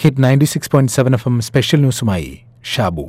hit ninety six point seven F M special ന്യൂസുമായി Shabu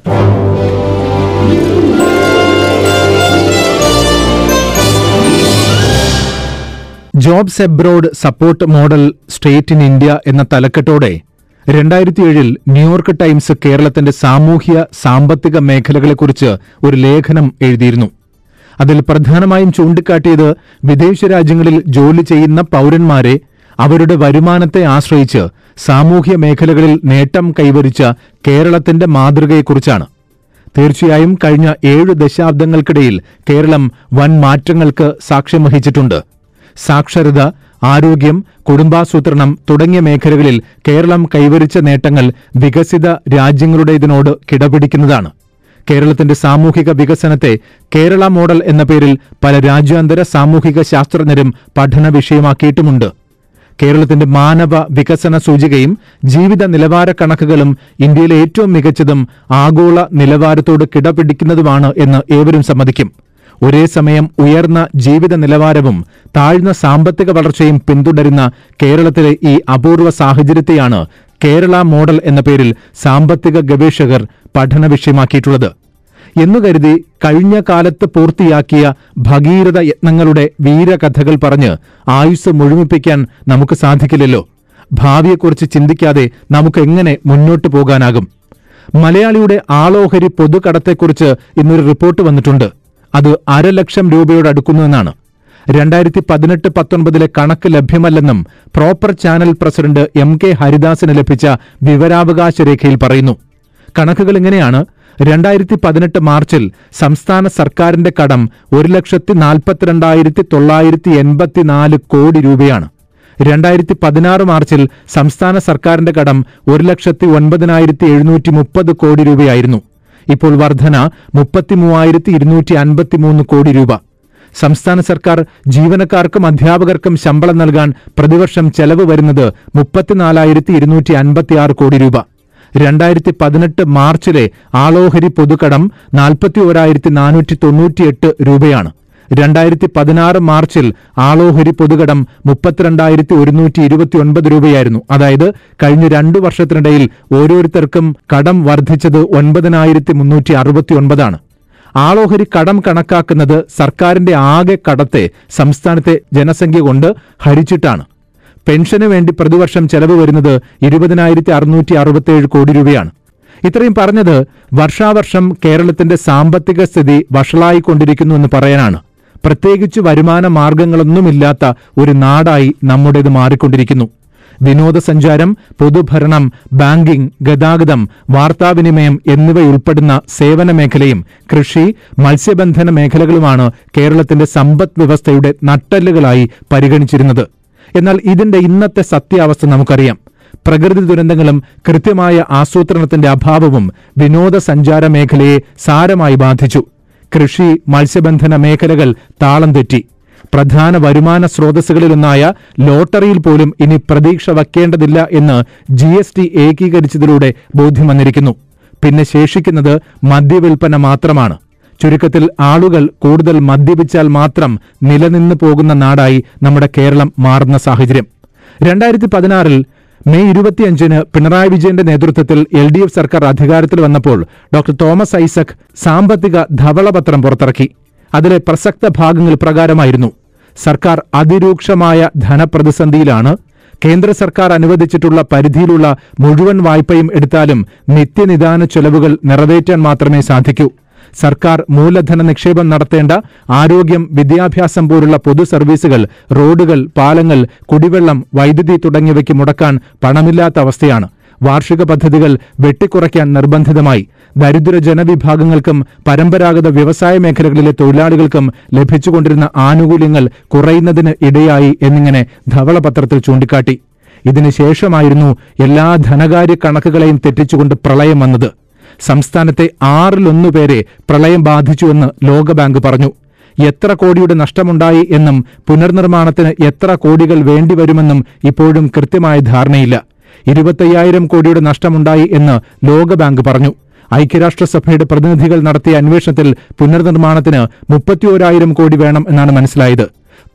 jobs abroad support model state in India എന്ന തലക്കെട്ടോടെ രണ്ടായിരത്തി ഏഴിൽ ന്യൂയോർക്ക് ടൈംസ് കേരളത്തിന്റെ സാമൂഹ്യ സാമ്പത്തിക മേഖലകളെക്കുറിച്ച് ഒരു ലേഖനം എഴുതിയിരുന്നു അതിൽ പ്രധാനമായും ചൂണ്ടിക്കാട്ടിയത് വിദേശ രാജ്യങ്ങളിൽ ജോലി ചെയ്യുന്ന പൌരന്മാരെ അവരുടെ വരുമാനത്തെ ആശ്രയിച്ച് സാമൂഹ്യ മേഖലകളിൽ നേട്ടം കൈവരിച്ച കേരളത്തിന്റെ മാതൃകയെക്കുറിച്ചാണ് തീർച്ചയായും കഴിഞ്ഞ ഏഴ് ദശാബ്ദങ്ങൾക്കിടയിൽ കേരളം വൻ മാറ്റങ്ങൾക്ക് സാക്ഷ്യം വഹിച്ചിട്ടുണ്ട് സാക്ഷരത ആരോഗ്യം കുടുംബാസൂത്രണം തുടങ്ങിയ മേഖലകളിൽ കേരളം കൈവരിച്ച നേട്ടങ്ങൾ വികസിത രാജ്യങ്ങളുടേതിനോട് കിടപിടിക്കുന്നതാണ് കേരളത്തിന്റെ സാമൂഹിക വികസനത്തെ കേരള മോഡൽ എന്ന പേരിൽ പല രാജ്യാന്തര സാമൂഹിക ശാസ്ത്രജ്ഞരും പഠന വിഷയമാക്കിയിട്ടുമുണ്ട് കേരളത്തിന്റെ മാനവ വികസന സൂചികയും ജീവിത നിലവാര കണക്കുകളും ഇന്ത്യയിലെ ഏറ്റവും മികച്ചതും ആഗോള നിലവാരത്തോട് കിടപിടിക്കുന്നതുമാണ് എന്ന് ഏവരും സമ്മതിക്കും ഒരേ സമയം ഉയർന്ന ജീവിത നിലവാരവും താഴ്ന്ന സാമ്പത്തിക വളർച്ചയും പിന്തുടരുന്ന കേരളത്തിലെ ഈ അപൂർവ സാഹചര്യത്തെയാണ് കേരള മോഡൽ എന്ന പേരിൽ സാമ്പത്തിക ഗവേഷകർ പഠന വിഷയമാക്കിയിട്ടുള്ളത് എന്നു കരുതി കഴിഞ്ഞ കാലത്ത് പൂർത്തിയാക്കിയ ഭഗീരഥ യത്നങ്ങളുടെ വീരകഥകൾ പറഞ്ഞ് ആയുസ് മുഴുമിപ്പിക്കാൻ നമുക്ക് സാധിക്കില്ലല്ലോ ഭാവിയെക്കുറിച്ച് ചിന്തിക്കാതെ നമുക്ക് എങ്ങനെ മുന്നോട്ടു പോകാനാകും മലയാളിയുടെ ആളോഹരി പൊതുകടത്തെക്കുറിച്ച് ഇന്നൊരു റിപ്പോർട്ട് വന്നിട്ടുണ്ട് അത് അരലക്ഷം രൂപയോട് അടുക്കുന്നുവെന്നാണ് രണ്ടായിരത്തി പതിനെട്ട് പത്തൊൻപതിലെ കണക്ക് ലഭ്യമല്ലെന്നും proper channel president M K ഹരിദാസിന് ലഭിച്ച വിവരാവകാശ രേഖയിൽ പറയുന്നു കണക്കുകൾ ഇങ്ങനെയാണ് രണ്ടായിരത്തി പതിനെട്ട് മാർച്ചിൽ സംസ്ഥാന സർക്കാരിന്റെ കടം ഒരു ലക്ഷത്തി നാൽപ്പത്തിരണ്ടായിരത്തി തൊള്ളായിരത്തി എൺപത്തിനാല് കോടി രൂപയാണ് രണ്ടായിരത്തി പതിനാറ് മാർച്ചിൽ സംസ്ഥാന സർക്കാരിന്റെ കടം ഒരു ലക്ഷത്തി ഒൻപതിനായിരത്തി എഴുന്നൂറ്റി മുപ്പത് കോടി രൂപയായിരുന്നു ഇപ്പോൾ വർധന മുപ്പത്തിമൂവായിരത്തി ഇരുന്നൂറ്റി അൻപത്തിമൂന്ന് കോടി രൂപ സംസ്ഥാന സർക്കാർ ജീവനക്കാർക്കും അധ്യാപകർക്കും ശമ്പളം നൽകാൻ പ്രതിവർഷം ചെലവ് വരുന്നത് മുപ്പത്തിനാലായിരത്തി ഇരുന്നൂറ്റി അൻപത്തിയാറ് കോടി രൂപ രണ്ടായിരത്തി പതിനെട്ട് മാർച്ചിലെ ആളോഹരി പൊതുകടം നാൽപ്പത്തി ഒരായിരത്തി നാനൂറ്റി തൊണ്ണൂറ്റിയെട്ട് രൂപയാണ് രണ്ടായിരത്തി പതിനാറ് മാർച്ചിൽ ആളോഹരി പൊതുകടം മുപ്പത്തിരണ്ടായിരത്തി ഒരുന്നൂറ്റി ഇരുപത്തിയൊൻപത് രൂപയായിരുന്നു അതായത് കഴിഞ്ഞ രണ്ടു വർഷത്തിനിടയിൽ ഓരോരുത്തർക്കും കടം വർദ്ധിച്ചത് ഒൻപതിനായിരത്തി മുന്നൂറ്റി അറുപത്തിയൊൻപതാണ് ആളോഹരി കടം കണക്കാക്കുന്നത് സർക്കാരിന്റെ ആകെ കടത്തെ സംസ്ഥാനത്തെ ജനസംഖ്യ കൊണ്ട് ഹരിച്ചിട്ടാണ് പെൻഷന് വേണ്ടി പ്രതിവർഷം ചെലവ് വരുന്നത് ഇരുപതിനായിരത്തി അറുന്നൂറ്റി അറുപത്തിയേഴ് കോടി രൂപയാണ് ഇത്രയും പറഞ്ഞത് വർഷാവർഷം കേരളത്തിന്റെ സാമ്പത്തിക സ്ഥിതി വഷളായിക്കൊണ്ടിരിക്കുന്നുവെന്ന് പറയാനാണ് പ്രത്യേകിച്ച് വരുമാന മാർഗങ്ങളൊന്നുമില്ലാത്ത ഒരു നാടായി നമ്മുടേത് മാറിക്കൊണ്ടിരിക്കുന്നു വിനോദസഞ്ചാരം പൊതുഭരണം ബാങ്കിംഗ് ഗതാഗതം വാർത്താവിനിമയം എന്നിവയുൾപ്പെടുന്ന സേവന മേഖലയും കൃഷി മത്സ്യബന്ധന മേഖലകളുമാണ് കേരളത്തിന്റെ സമ്പദ് വ്യവസ്ഥയുടെ നട്ടെല്ലുകളായി പരിഗണിച്ചിരുന്നത് എന്നാൽ ഇതിന്റെ ഇന്നത്തെ സത്യാവസ്ഥ നമുക്കറിയാം പ്രകൃതി ദുരന്തങ്ങളും കൃത്യമായ ആസൂത്രണത്തിന്റെ അഭാവവും വിനോദസഞ്ചാര മേഖലയെ സാരമായി ബാധിച്ചു കൃഷി മത്സ്യബന്ധന മേഖലകൾ താളം തെറ്റി പ്രധാന വരുമാന സ്രോതസ്സുകളിലൊന്നായ ലോട്ടറിയിൽ പോലും ഇനി പ്രതീക്ഷ വയ്ക്കേണ്ടതില്ല എന്ന് ജി എസ് ടി ഏകീകരിച്ചതിലൂടെ ബോധ്യം വന്നിരിക്കുന്നു പിന്നെ ശേഷിക്കുന്നത് മദ്യവിൽപ്പന മാത്രമാണ് ചുരുക്കത്തിൽ ആളുകൾ കൂടുതൽ മദ്യപിച്ചാൽ മാത്രം നിലനിന്നു പോകുന്ന നാടായി നമ്മുടെ കേരളം മാറുന്ന സാഹചര്യം രണ്ടായിരത്തി പതിനാറിൽ മെയ് ഇരുപത്തിയഞ്ചിന് പിണറായി വിജയന്റെ നേതൃത്വത്തിൽ എൽ ഡി എഫ് സർക്കാർ അധികാരത്തിൽ വന്നപ്പോൾ ഡോക്ടർ തോമസ് ഐസക് സാമ്പത്തിക ധവളപത്രം പുറത്തിറക്കി അതിലെ പ്രസക്ത ഭാഗങ്ങൾ പ്രകാരമായിരുന്നു സർക്കാർ അതിരൂക്ഷമായ ധനപ്രതിസന്ധിയിലാണ് കേന്ദ്ര സർക്കാർ അനുവദിച്ചിട്ടുള്ള പരിധിയിലുള്ള മുഴുവൻ വായ്പയും എടുത്താലും നിത്യനിദാന ചെലവുകൾ നിറവേറ്റാൻ മാത്രമേ സാധിക്കൂ സർക്കാർ മൂലധന നിക്ഷേപം നടത്തേണ്ട ആരോഗ്യം വിദ്യാഭ്യാസം പോലുള്ള പൊതു സർവീസുകൾ റോഡുകൾ പാലങ്ങൾ കുടിവെള്ളം വൈദ്യുതി തുടങ്ങിയവയ്ക്ക് മുടക്കാൻ പണമില്ലാത്ത അവസ്ഥയാണ് വാർഷിക പദ്ധതികൾ വെട്ടിക്കുറയ്ക്കാൻ നിർബന്ധിതമായി ദരിദ്ര ജനവിഭാഗങ്ങൾക്കും പരമ്പരാഗത വ്യവസായ മേഖലകളിലെ തൊഴിലാളികൾക്കും ലഭിച്ചുകൊണ്ടിരുന്ന ആനുകൂല്യങ്ങൾ കുറയുന്നതിന് ഇടയായി എന്നിങ്ങനെ ധവളപത്രത്തിൽ ചൂണ്ടിക്കാട്ടി ഇതിനുശേഷമായിരുന്നു എല്ലാ ധനകാര്യ കണക്കുകളെയും തെറ്റിച്ചുകൊണ്ട് പ്രളയം വന്നത് സംസ്ഥാനത്തെ ആറിലൊന്നു പേരെ പ്രളയം ബാധിച്ചുവെന്ന് ലോകബാങ്ക് പറഞ്ഞു എത്ര കോടിയുടെ നഷ്ടമുണ്ടായി എന്നും പുനർനിർമ്മാണത്തിന് എത്ര കോടികൾ വേണ്ടിവരുമെന്നും ഇപ്പോഴും കൃത്യമായ ധാരണയില്ല ഇരുപത്തയ്യായിരം കോടിയുടെ നഷ്ടമുണ്ടായി എന്ന് ലോകബാങ്ക് പറഞ്ഞു ഐക്യരാഷ്ട്രസഭയുടെ പ്രതിനിധികൾ നടത്തിയ അന്വേഷണത്തിൽ പുനർനിർമ്മാണത്തിന് മുപ്പത്തിയോരായിരം കോടി വേണം എന്നാണ് മനസ്സിലായത്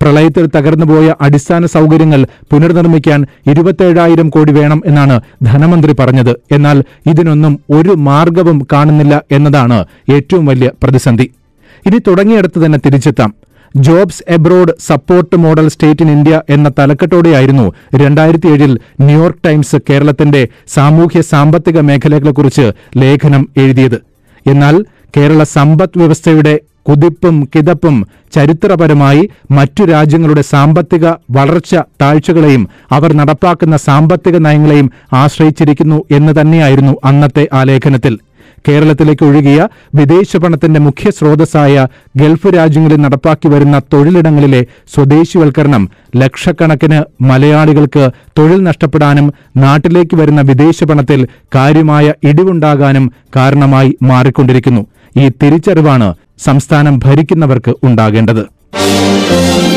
പ്രളയത്തിൽ തകർന്നുപോയ അടിസ്ഥാന സൗകര്യങ്ങൾ പുനർനിർമ്മിക്കാൻ ഇരുപത്തേഴായിരം കോടി വേണം എന്നാണ് ധനമന്ത്രി പറഞ്ഞത് എന്നാൽ ഇതിനൊന്നും ഒരു മാർഗവും കാണുന്നില്ല എന്നതാണ് ഏറ്റവും വലിയ പ്രതിസന്ധി ഇനി തുടങ്ങിയിടത്ത് തന്നെ തിരിച്ചെത്താം jobs abroad support model state in India എന്ന തലക്കെട്ടോടെയായിരുന്നു രണ്ടായിരത്തി ഏഴിൽ ന്യൂയോർക്ക് ടൈംസ് കേരളത്തിന്റെ സാമൂഹ്യ സാമ്പത്തിക മേഖലകളെക്കുറിച്ച് ലേഖനം എഴുതിയത് എന്നാൽ കേരള സമ്പദ് വ്യവസ്ഥയുടെ കുതിപ്പും കിതപ്പും ചരിത്രപരമായി മറ്റു രാജ്യങ്ങളുടെ സാമ്പത്തിക വളർച്ച താഴ്ചകളെയും അവർ നടപ്പാക്കുന്ന സാമ്പത്തിക നയങ്ങളെയും ആശ്രയിച്ചിരിക്കുന്നു എന്ന് തന്നെയായിരുന്നു അന്നത്തെ ആ ലേഖനത്തിൽ കേരളത്തിലേക്ക് ഒഴുകിയ വിദേശ പണത്തിന്റെ മുഖ്യ സ്രോതസ്സായ ഗൾഫ് രാജ്യങ്ങളിൽ നടപ്പാക്കി വരുന്ന തൊഴിലിടങ്ങളിലെ സ്വദേശിവൽക്കരണം ലക്ഷക്കണക്കിന് മലയാളികൾക്ക് തൊഴിൽ നഷ്ടപ്പെടാനും നാട്ടിലേക്ക് വരുന്ന വിദേശ പണത്തിൽ കാര്യമായ ഇടിവുണ്ടാകാനും കാരണമായി മാറിക്കൊണ്ടിരിക്കുന്നു ഈ തിരിച്ചറിവാണ് സംസ്ഥാനം ഭരിക്കുന്നവർക്ക് ഉണ്ടാകേണ്ടത്